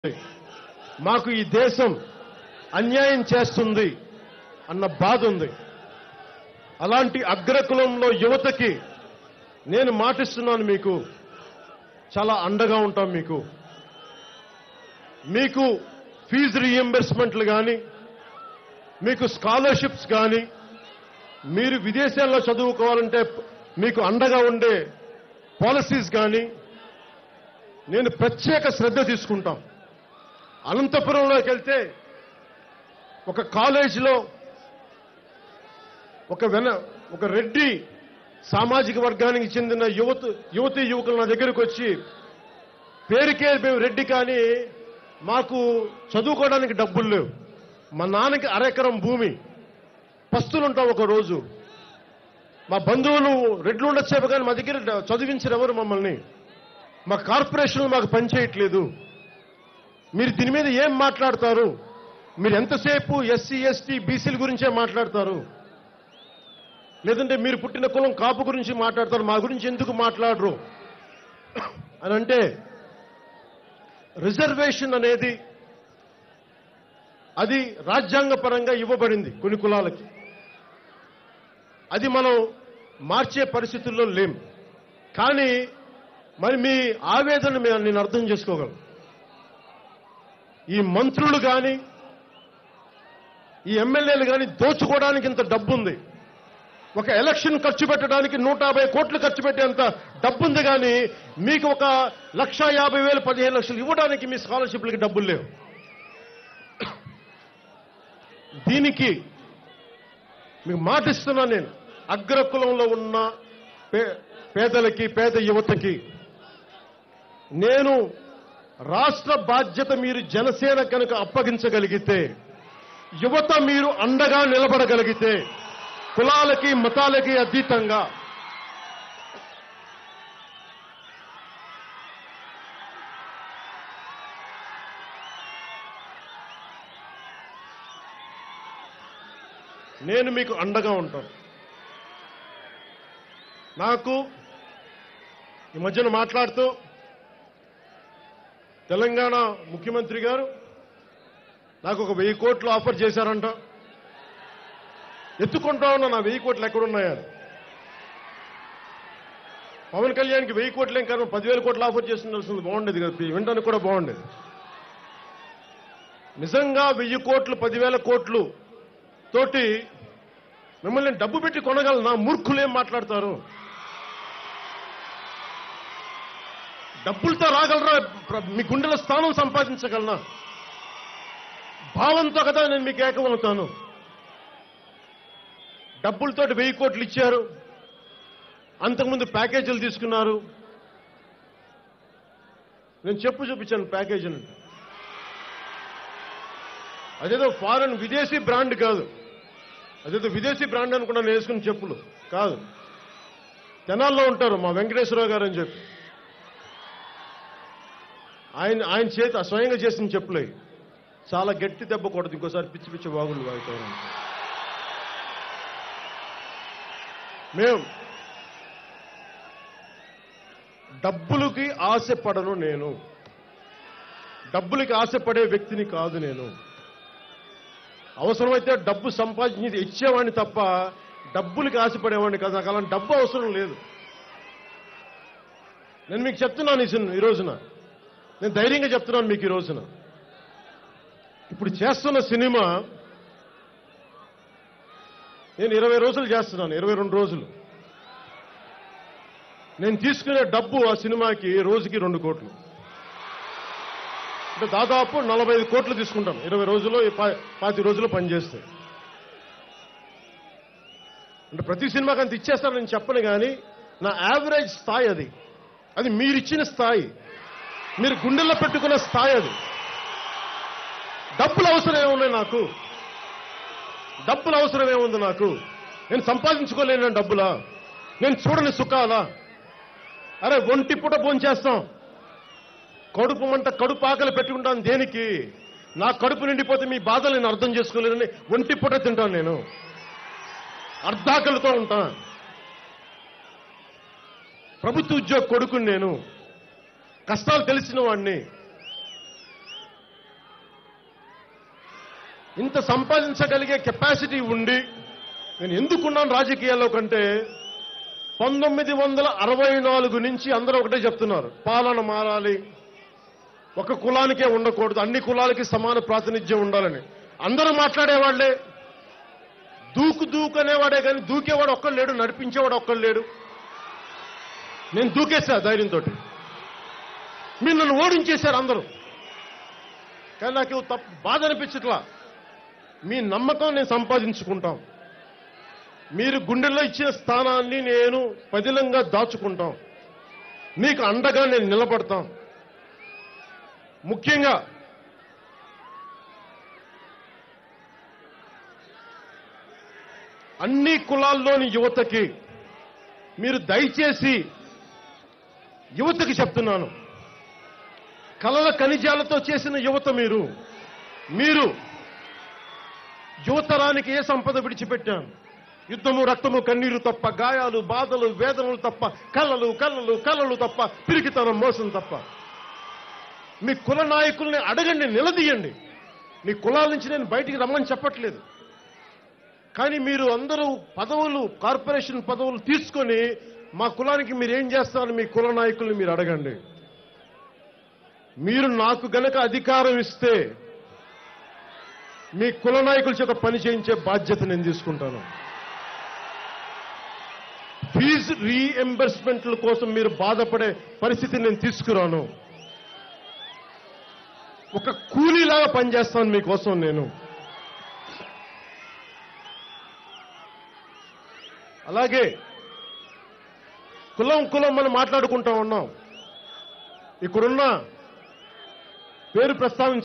మాకు ఈ దేశం అన్యాయం చేస్తుంది అన్న బాధ ఉంది అలాంటి అగ్రకులంలో యువతకి నేను మాటిస్తున్నాను మీకు చాలా అండగా ఉంటాం మీకు మీకు ఫీజు రీఎంబర్స్మెంట్లు కానీ మీకు స్కాలర్షిప్స్ కానీ మీరు విదేశాల్లో చదువుకోవాలంటే మీకు అండగా ఉండే పాలసీస్ కానీ నేను ప్రత్యేక శ్రద్ధ తీసుకుంటాం అనంతపురంలోకి వెళ్తే ఒక కాలేజీలో ఒక వెన ఒక రెడ్డి సామాజిక వర్గానికి చెందిన యువత యువతి యువకులు నా దగ్గరకు వచ్చి పేరుకే మేము రెడ్డి కానీ మాకు చదువుకోవడానికి డబ్బులు లేవు మా నాన్నకి అరెకరం భూమి పస్తులు ఉంటాం ఒక రోజు మా బంధువులు రెడ్లు ఉండొచ్చేపు కానీ మా దగ్గర చదివించరు ఎవరు మమ్మల్ని మా కార్పొరేషన్లు మాకు పనిచేయట్లేదు మీరు దీని మీద ఏం మాట్లాడతారు మీరు ఎంతసేపు ఎస్సీ ఎస్టీ బీసీల గురించే మాట్లాడతారు లేదంటే మీరు పుట్టిన కులం కాపు గురించి మాట్లాడతారు మా గురించి ఎందుకు మాట్లాడరు అని అంటే రిజర్వేషన్ అనేది అది రాజ్యాంగపరంగా ఇవ్వబడింది కొన్ని కులాలకి అది మనం మార్చే పరిస్థితుల్లో లేం కానీ మరి మీ ఆవేదన మే- నేను అర్థం చేసుకోగలను ఈ మంత్రులు కానీ ఈ ఎమ్మెల్యేలు కానీ దోచుకోవడానికి ఇంత డబ్బు ఉంది ఒక ఎలక్షన్ ఖర్చు పెట్టడానికి నూట యాభై కోట్లు ఖర్చు పెట్టేంత డబ్బు ఉంది కానీ మీకు ఒక లక్ష యాభై వేలు పదిహేను లక్షలు ఇవ్వడానికి మీ స్కాలర్షిప్లకి డబ్బులు లేవు దీనికి మీకు మాటిస్తున్నాను నేను అగ్రకులంలో ఉన్న పే- పేదలకి పేద యువతకి నేను రాష్ట్ర బాధ్యత మీరు జనసేన కనుక అప్పగించగలిగితే యువత మీరు అండగా నిలబడగలిగితే కులాలకి మతాలకి అతీతంగా నేను మీకు అండగా ఉంటాను నాకు ఈ మధ్యన మాట్లాడుతూ తెలంగాణ ముఖ్యమంత్రి గారు నాకు ఒక వెయ్యి కోట్లు ఆఫర్ చేశారంట ఎత్తుకుంటా ఉన్నా నా వెయ్యి కోట్లు ఎక్కడున్నాయని పవన్ కళ్యాణ్కి వెయ్యి కోట్లు ఏం కారణం పదివేల కోట్లు ఆఫర్ చేస్తుండాల్సింది బాగుండేది కదా వినడానికి కూడా బాగుండేది నిజంగా వెయ్యి కోట్లు పదివేల కోట్లు తోటి మిమ్మల్ని డబ్బు పెట్టి కొనగలనా మూర్ఖులు ఏం మాట్లాడతారు డబ్బులతో రాగలరా ప్ర- మీ గుండెల స్థానం సంపాదించగలనా భావంతో కదా నేను మీకు ఏకమవుతాను డబ్బులతోటి వెయ్యి కోట్లు ఇచ్చారు అంతకుముందు ప్యాకేజీలు తీసుకున్నారు నేను చెప్పు చూపించాను ప్యాకేజీలు అదేదో ఫారెన్ విదేశీ బ్రాండ్ కాదు అదేదో విదేశీ బ్రాండ్ అనుకున్నా నేను వేసుకున్న చెప్పులు కాదు తెనాల్లో ఉంటారు మా వెంకటేశ్వరరావు గారు అని చెప్పి ఆయన ఆయన చేత స్వయంగా చేసిన చెప్పులే చాలా గట్టి దెబ్బ కొడదు ఇంకోసారి పిచ్చి పిచ్చి వాగులు వాగుతారు మేము డబ్బులకి ఆశపడను నేను డబ్బులకి ఆశపడే వ్యక్తిని కాదు నేను అవసరమైతే డబ్బు సంపాదించి ఇచ్చేవాడిని తప్ప డబ్బులకి ఆశపడేవాడిని కాదు నాకు అలాంటి డబ్బు అవసరం లేదు నేను మీకు చెప్తున్నాను ఈ సిన్- ఈ రోజున నేను ధైర్యంగా చెప్తున్నాను మీకు ఈ రోజున ఇప్పుడు చేస్తున్న సినిమా నేను ఇరవై రోజులు చేస్తున్నాను ఇరవై రెండు రోజులు నేను తీసుకునే డబ్బు ఆ సినిమాకి రోజుకి రెండు కోట్లు అంటే దాదాపు నలభై ఐదు కోట్లు తీసుకుంటాం ఇరవై రోజుల్లో ఈ పా- పాతి రోజుల్లో పనిచేస్తే అంటే ప్రతి సినిమాకి అంత ఇచ్చేస్తాను నేను చెప్పను కానీ నా యావరేజ్ స్థాయి అది అది మీరిచ్చిన స్థాయి మీరు గుండెల్లో పెట్టుకున్న స్థాయి అది డబ్బులు అవసరం ఏమున్నాయి నాకు డబ్బులు అవసరం ఏముంది నాకు నేను సంపాదించుకోలేను డబ్బులా నేను చూడని సుఖాలా అరే ఒంటి పూట భోంచేస్తాం కడుపు మంట కడుపు ఆకలి పెట్టుకుంటాను దేనికి నా కడుపు నిండిపోతే మీ బాధలు నేను అర్థం చేసుకోలేనని ఒంటి పూట తింటాను నేను అర్ధాకలితో ఉంటా ప్రభుత్వ ఉద్యోగ కొడుకుని నేను కష్టాలు తెలిసిన వాడిని ఇంత సంపాదించగలిగే కెపాసిటీ ఉండి నేను ఎందుకున్నాను రాజకీయాల్లో కంటే పంతొమ్మిది వందల అరవై నాలుగు నుంచి అందరూ ఒకటే చెప్తున్నారు పాలన మారాలి ఒక కులానికే ఉండకూడదు అన్ని కులాలకి సమాన ప్రాతినిధ్యం ఉండాలని అందరూ మాట్లాడేవాళ్లే దూకు దూకు అనేవాడే కానీ దూకేవాడు ఒక్కడు లేడు నడిపించేవాడు ఒక్కడు లేడు నేను దూకేశా ధైర్యంతో మీరు నన్ను ఓడించేశారు అందరూ కానీ నాకు తప్పు బాధ అనిపించట్లా మీ నమ్మకం నేను సంపాదించుకుంటాం మీరు గుండెల్లో ఇచ్చిన స్థానాన్ని నేను పదిలంగా దాచుకుంటాం మీకు అండగా నేను నిలబడతాం ముఖ్యంగా అన్ని కులాల్లోని యువతకి మీరు దయచేసి యువతకి చెప్తున్నాను కలల ఖనిజాలతో చేసిన యువత మీరు మీరు యువతరానికి ఏ సంపద విడిచిపెట్టాను యుద్ధము రక్తము కన్నీరు తప్ప గాయాలు బాధలు వేదనలు తప్ప కళ్ళలు కళ్ళలు కళ్ళలు తప్ప పిరికితనం మోసం తప్ప మీ కుల నాయకుల్ని అడగండి నిలదీయండి మీ కులాల నుంచి నేను బయటికి రమ్మని చెప్పట్లేదు కానీ మీరు అందరూ పదవులు కార్పొరేషన్ పదవులు తీసుకొని మా కులానికి మీరు ఏం చేస్తారని మీ కుల నాయకుల్ని మీరు అడగండి మీరు నాకు గనక అధికారం ఇస్తే మీ కుల నాయకుల చేత పని చేయించే బాధ్యత నేను తీసుకుంటాను ఫీజు రీఎంబర్స్మెంట్ల కోసం మీరు బాధపడే పరిస్థితి నేను తీసుకురాను ఒక కూలీలాగా పనిచేస్తాను మీకోసం నేను అలాగే కులం కులం మనం మాట్లాడుకుంటా ఉన్నాం ఇక్కడున్న పేరు ప్రస్తావించ